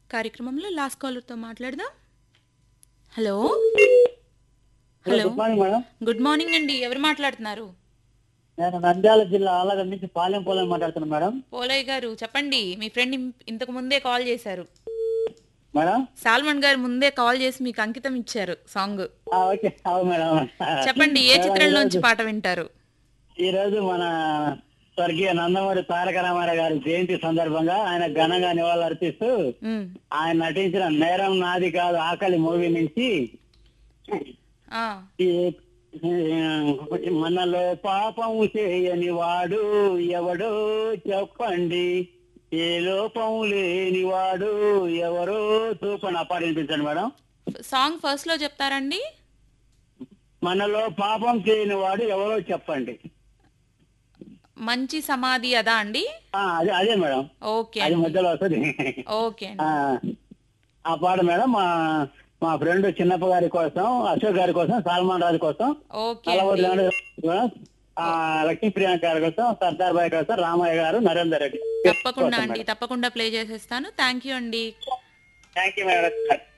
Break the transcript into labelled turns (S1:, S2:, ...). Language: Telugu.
S1: కార్యక్రమంలో లాస్ట్ కాలర్తో మాట్లాడదాం hello hello
S2: good morning madam
S1: good morning అండి ఎవరు మాట్లాడుతున్నారు
S2: నేను నంద్యాల జిల్లా ఆలగడ్డ నుంచి పాలెం పోలెం మాట్లాడుతున్నాను మేడం
S1: పోలయ్య గారు చెప్పండి మీ ఫ్రెండ్ ఇం- ఇంతకు ముందే కాల్ చేశారు
S2: మేడం
S1: సాల్మన్ గారు ముందే కాల్ చేసి మీకు అంకితం ఇచ్చారు సాంగ్
S2: ఆ, ఓకే అవును మేడం
S1: చెప్పండి ఏ
S2: మేడం,
S1: చిత్రం
S2: ఈరోజు-
S1: నుంచి పాట వింటారు
S2: ఈ రోజు మన స్వర్గీయ నందమూరి తారక రామారావు గారి జయంతి సందర్భంగా ఆయన ఘనంగా నివాళులు అర్పిస్తూ
S1: ఉమ్,
S2: ఆయన నటించిన నేరం నాది కాదు ఆకలి మూవీ నుంచి
S1: ఆ,
S2: ఈ మనలో పాపం చేయని వాడు ఎవడో చెప్పండి ఏ లోపం లేని వాడు ఎవరో చూపని ఆ పాట వినిపించండి మేడం
S1: సాంగ్ ఫస్ట్ లో చెప్తారండి
S2: మనలో పాపం చేయని వాడు ఎవరో చెప్పండి
S1: మంచి సమాధి అదా అండి
S2: ఆ, అదే అదే మేడం
S1: ఓకే
S2: అది
S1: అండి
S2: మధ్యలో వస్తుంది
S1: ఓకే అండి
S2: ఆ, ఆ పాట మేడం మా మా ఫ్రెండ్ చిన్నప్ప గారి కోసం అశోక్ గారి కోసం సల్మాన్ రాజు కోసం
S1: ఓకే
S2: అలవరి
S1: అండి
S2: మేడం, ఆ, లక్ష్మీ ప్రియాంక గారి కోసం సర్దార్ బాయ్ కోసం రామయ్య గారు నరేందర్ రెడ్డి
S1: తప్పకుండా అండి తప్పకుండా ప్లే చేసేస్తాను థ్యాంక్ యూ అండి
S2: థ్యాంక్ యూ మేడం